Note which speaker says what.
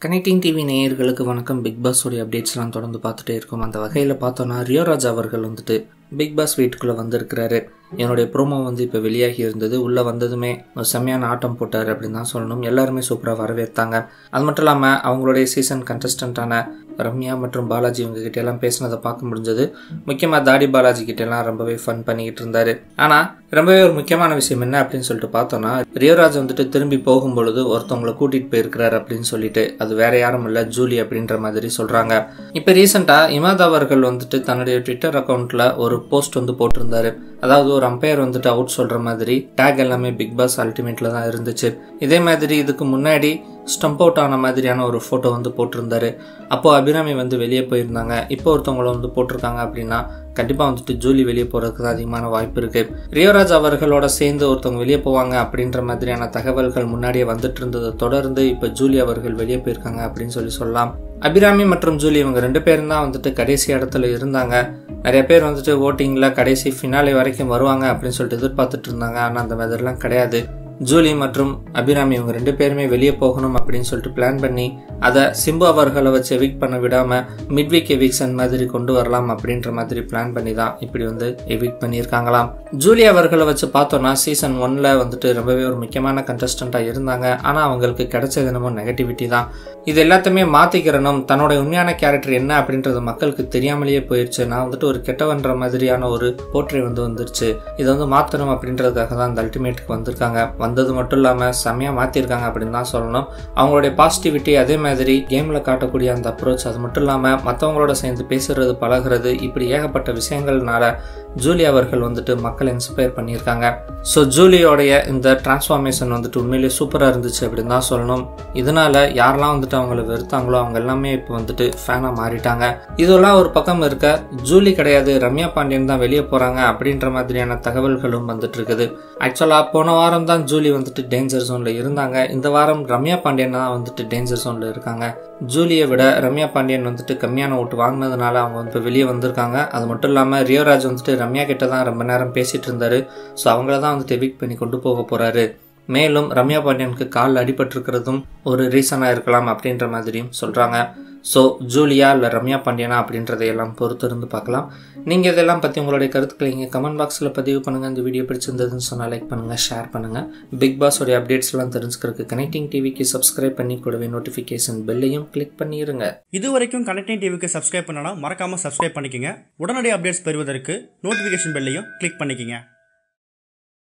Speaker 1: connecting TV நேயர்களுக்கு வணக்கம் big pass உடைய அப்டேட்ஸ்லாம் தொடர்ந்து பார்த்துட்டே இருக்கோம் அந்த வகையில் பார்த்தோன்னா ரியோராஜ் அவர்கள் வந்துட்டு பிக் பாஸ் வீட்டுக்குள்ளே வந்திருக்கிறாரு என்னுடைய ப்ரோமோ வந்து இப்போ வெளியாகி இருந்தது உள்ளே வந்ததுமே ஒரு செம்மையான ஆட்டம் போட்டார் அப்படின்னு தான் சொல்லணும் எல்லாருமே சூப்பராக வரவேற்றாங்க அது மட்டும் இல்லாமல் அவங்களுடைய சீசன் கண்டஸ்டண்ட்டான ரம்யா மற்றும் பாலாஜி இவங்க கிட்ட எல்லாம் பேசினதை பார்க்க முடிஞ்சது முக்கியமாக தாடி பாலாஜி கிட்ட எல்லாம் ரொம்பவே ஃபன் பண்ணிக்கிட்டு இருந்தாரு ஆனால் ரொம்பவே ஒரு முக்கியமான விஷயம் என்ன அப்படின்னு சொல்லிட்டு பார்த்தோன்னா ரியோராஜ் வந்துட்டு திரும்பி போகும்பொழுது ஒருத்தவங்களை கூட்டிகிட்டு போயிருக்கிறாரு அப்படின்னு சொல்லிட்டு அது வேற யாரும் இல்லை ஜூலி அப்படின்ற மாதிரி சொல்கிறாங்க இப்போ ரீசெண்டாக இமாத் அவர்கள் வந்துட்டு தன்னுடைய ட்விட்டர் அக்கௌண்ட்டில் ஒரு போஸ்ட் வந்து போட்டிருந்தாரு அதாவது ஒரு அம்பையர் வந்துட்டு அவுட் சொல்கிற மாதிரி டேக் எல்லாமே பிக் பாஸ் அல்டிமேட்டில் தான் இருந்துச்சு இதே மாதிரி இதுக்கு முன்னாடி ஸ்டம்ப் அவுட் ஆன மாதிரியான ஒரு ஃபோட்டோ வந்து போட்டிருந்தாரு அப்போது அபிராமி வந்து வெளியே போயிருந்தாங்க இப்போ ஒருத்தவங்கள வந்து போட்டிருக்காங்க அப்படின்னா கண்டிப்பாக வந்துட்டு ஜூலி வெளியே போகிறதுக்கு தான் அதிகமான வாய்ப்பு இருக்குது ரியோராஜ் அவர்களோட சேர்ந்து ஒருத்தவங்க வெளியே போவாங்க அப்படின்ற மாதிரியான தகவல்கள் முன்னாடியே வந்துட்டு இருந்ததை தொடர்ந்து இப்போ ஜூலி அவர்கள் வெளியே போயிருக்காங்க அப்படின்னு சொல்லி சொல்லலாம் அபிராமி மற்றும் ஜூலி இவங்க ரெண்டு பேரும் தான் வந்துட்டு கடைசி இடத்துல இருந்தாங்க நிறைய பேர் வந்துட்டு ஓட்டிங்கில் கடைசி ஃபினாலே வரைக்கும் வருவாங்க அப்படின்னு சொல்லிட்டு எதிர்பார்த்துட்டு இருந்தாங்க ஆனால் அந்த மாதிரிலாம் கிடையாது ஜூலி மற்றும் அபிராமி இவங்க ரெண்டு பேருமே வெளியே போகணும் அப்படின்னு சொல்லிட்டு பிளான் பண்ணி அதை சிம்பு அவர்களை வச்சு எவிக் பண்ண விடாமல் மிட்வீக் எவிக்ஷன் மாதிரி கொண்டு வரலாம் அப்படின்ற மாதிரி பிளான் பண்ணி தான் இப்படி வந்து எவிக் பண்ணியிருக்காங்களாம் ஜூலி அவர்களை வச்சு பார்த்தோன்னா சீசன் ஒன்ல வந்துட்டு ரொம்பவே ஒரு முக்கியமான கண்டஸ்டண்ட்டாக இருந்தாங்க ஆனால் அவங்களுக்கு கிடைச்சது என்னமோ நெகட்டிவிட்டி தான் இது எல்லாத்தையுமே மாற்றிக்கிறனும் தன்னோட உண்மையான கேரக்டர் என்ன அப்படின்றது மக்களுக்கு தெரியாமலேயே போயிடுச்சு நான் வந்துட்டு ஒரு கெட்டவன்ற மாதிரியான ஒரு போர்ட்ரே வந்து வந்துருச்சு இதை வந்து மாற்றணும் அப்படின்றதுக்காக தான் அந்த அல்டிமேட்டுக்கு வந்திருக்காங்க வந்தது மட்டும் இல்லாமல் செம்மையாக மாற்றிருக்காங்க அப்படின்னு தான் சொல்லணும் அவங்களுடைய பாசிட்டிவிட்டி அதே மாதிரி கேமில் காட்டக்கூடிய அந்த அப்ரோச் அது மட்டும் இல்லாமல் மற்றவங்களோட சேர்ந்து பேசுறது பழகிறது இப்படி ஏகப்பட்ட விஷயங்கள்னால ஜூலி அவர்கள் வந்துட்டு மக்களை இன்ஸ்பயர் பண்ணியிருக்காங்க ஸோ ஜூலியோடைய இந்த டிரான்ஸ்ஃபார்மேஷன் வந்துட்டு உண்மையிலேயே சூப்பராக இருந்துச்சு அப்படின்னு தான் சொல்லணும் இதனால யாரெல்லாம் வந்துட்டு அவங்கள வெறுத்தாங்களோ அவங்க எல்லாமே இப்போ வந்துட்டு ஃபேனாக மாறிட்டாங்க இதெல்லாம் ஒரு பக்கம் இருக்க ஜூலி கிடையாது ரம்யா பாண்டியன் தான் வெளியே போகிறாங்க அப்படின்ற மாதிரியான தகவல்களும் வந்துட்டு இருக்குது ஆக்சுவலாக போன வாரம் தான் ஜூலி வந்துட்டு டேஞ்சர் ஜோனில் இருந்தாங்க இந்த வாரம் ரம்யா பாண்டியன் தான் வந்துட்டு டேஞ்சர் ஜோனில் இருக்காங்க ஜூலியை விட ரம்யா பாண்டியன் வந்துட்டு கம்மியான ஓட்டு வாங்கினதுனால அவங்க வந்து இப்போ வெளியே வந்திருக்காங்க அது மட்டும் இல்லாமல் ரியோராஜ் வந்துட்டு ரம்யா கிட்ட தான் ரொம்ப நேரம் பேசிட்டு இருந்தாரு ஸோ அவங்கள தான் வந்துட்டு எவிக் பண்ணி கொண்டு போக போறாரு மேலும் ரம்யா பாண்டியனுக்கு கால் அடிபட்டிருக்கிறதும் ஒரு ரீசனாக இருக்கலாம் அப்படின்ற மாதிரியும் சொல்கிறாங்க ஸோ ஜூலியா இல்லை ரம்யா பாண்டியனா அப்படின்றதையெல்லாம் பொறுத்து இருந்து பார்க்கலாம் நீங்கள் இதெல்லாம் பற்றி உங்களுடைய கருத்துக்களை இங்கே கமெண்ட் பாக்ஸில் பதிவு பண்ணுங்கள் இந்த வீடியோ பிடிச்சிருந்ததுன்னு சொன்னால் லைக் பண்ணுங்கள் ஷேர் பண்ணுங்கள் பிக் பாஸோடைய அப்டேட்ஸ்லாம் தெரிஞ்சுக்கிறதுக்கு கனெக்டிங் டிவிக்கு சப்ஸ்கிரைப் பண்ணி கூடவே நோட்டிஃபிகேஷன் பெல்லையும் கிளிக் பண்ணிடுங்க
Speaker 2: இது வரைக்கும் கனெக்டிங் டிவிக்கு சப்ஸ்கிரைப் பண்ணனா மறக்காம சப்ஸ்கிரைப் பண்ணிக்கங்க உடனடி அப்டேட்ஸ் பெறுவதற்கு நோட்டிஃபிகேஷன் பெல்லையும் கிளிக் பண்ணிக்கங்க